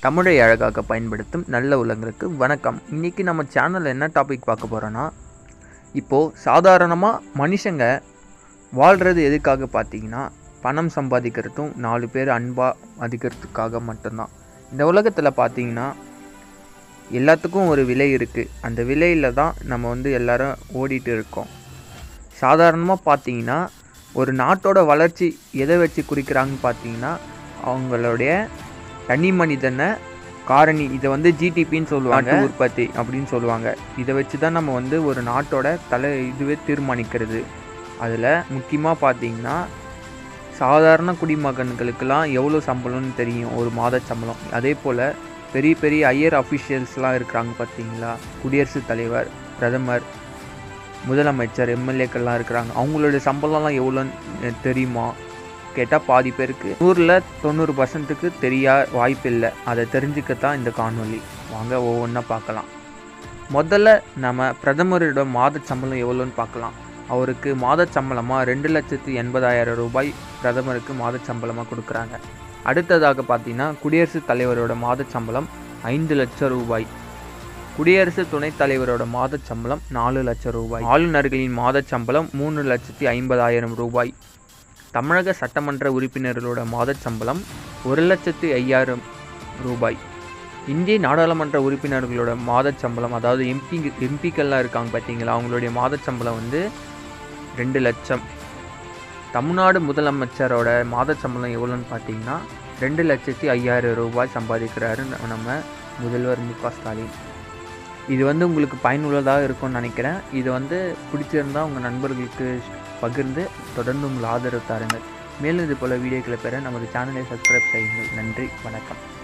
தமிழை அழகாக்க பயன்படுத்தும் நல்ல உள்ளங்களுக்கு வணக்கம் இன்றைக்கி நம்ம சேனலில் என்ன டாபிக் பார்க்க போகிறோன்னா இப்போது சாதாரணமாக மனுஷங்க வாழ்கிறது எதுக்காக பார்த்தீங்கன்னா பணம் சம்பாதிக்கிறதும் நாலு பேர் அன்பாக மதிக்கிறதுக்காக மட்டும்தான் இந்த உலகத்தில் பார்த்தீங்கன்னா எல்லாத்துக்கும் ஒரு விலை இருக்குது அந்த விலையில் தான் நம்ம வந்து எல்லாரும் ஓடிட்டு இருக்கோம் சாதாரணமாக பார்த்தீங்கன்னா ஒரு நாட்டோட வளர்ச்சி எதை வச்சு குறிக்கிறாங்கன்னு பார்த்தீங்கன்னா அவங்களுடைய தனி மனிதனை காரணி இதை வந்து ஜிடிபின்னு சொல்லுவாங்க நாட்டு உற்பத்தி அப்படின்னு சொல்லுவாங்க இதை வச்சு தான் நம்ம வந்து ஒரு நாட்டோட தலை இதுவே தீர்மானிக்கிறது அதில் முக்கியமாக பார்த்தீங்கன்னா சாதாரண குடிமகன்களுக்கெல்லாம் எவ்வளோ சம்பளம்னு தெரியும் ஒரு மாத சம்பளம் அதே போல் பெரிய பெரிய ஹையர் அஃபிஷியல்ஸ்லாம் இருக்கிறாங்க பார்த்தீங்களா குடியரசுத் தலைவர் பிரதமர் முதலமைச்சர் எம்எல்ஏக்கள்லாம் இருக்கிறாங்க அவங்களோட சம்பளம்லாம் எவ்வளோன்னு தெரியுமா கேட்டால் பாதி பேருக்கு நூறில் தொண்ணூறு பர்சன்ட்டுக்கு தெரியா வாய்ப்பில்லை அதை தெரிஞ்சுக்கத்தான் இந்த காணொளி வாங்க ஒவ்வொன்றா பார்க்கலாம் முதல்ல நம்ம பிரதமரோட மாத சம்பளம் எவ்வளோன்னு பார்க்கலாம் அவருக்கு மாத சம்பளமாக ரெண்டு லட்சத்து எண்பதாயிரம் ரூபாய் பிரதமருக்கு மாத சம்பளமாக கொடுக்குறாங்க அடுத்ததாக பார்த்தீங்கன்னா குடியரசுத் தலைவரோட மாத சம்பளம் ஐந்து லட்சம் ரூபாய் குடியரசு துணைத் தலைவரோட மாத சம்பளம் நாலு லட்சம் ரூபாய் ஆளுநர்களின் மாத சம்பளம் மூணு லட்சத்தி ஐம்பதாயிரம் ரூபாய் தமிழக சட்டமன்ற உறுப்பினர்களோட மாத சம்பளம் ஒரு லட்சத்து ஐயாயிரம் ரூபாய் இந்திய நாடாளுமன்ற உறுப்பினர்களோட மாத சம்பளம் அதாவது எம்பி எம்பிக்கள்லாம் இருக்காங்க பார்த்தீங்களா அவங்களுடைய மாத சம்பளம் வந்து ரெண்டு லட்சம் தமிழ்நாடு முதலமைச்சரோட மாத சம்பளம் எவ்வளோன்னு பார்த்தீங்கன்னா ரெண்டு லட்சத்தி ஐயாயிரம் ரூபாய் சம்பாதிக்கிறாரு நம்ம முதல்வர் மு க ஸ்டாலின் இது வந்து உங்களுக்கு பயனுள்ளதாக இருக்கும்னு நினைக்கிறேன் இது வந்து பிடிச்சிருந்தால் உங்கள் நண்பர்களுக்கு பகிர்ந்து தொடர்ந்து உங்கள் ஆதரவு தாருங்கள் மேலும் இது போல் வீடியோக்களை பெற நமது சேனலை சப்ஸ்கிரைப் செய்யுங்கள் நன்றி வணக்கம்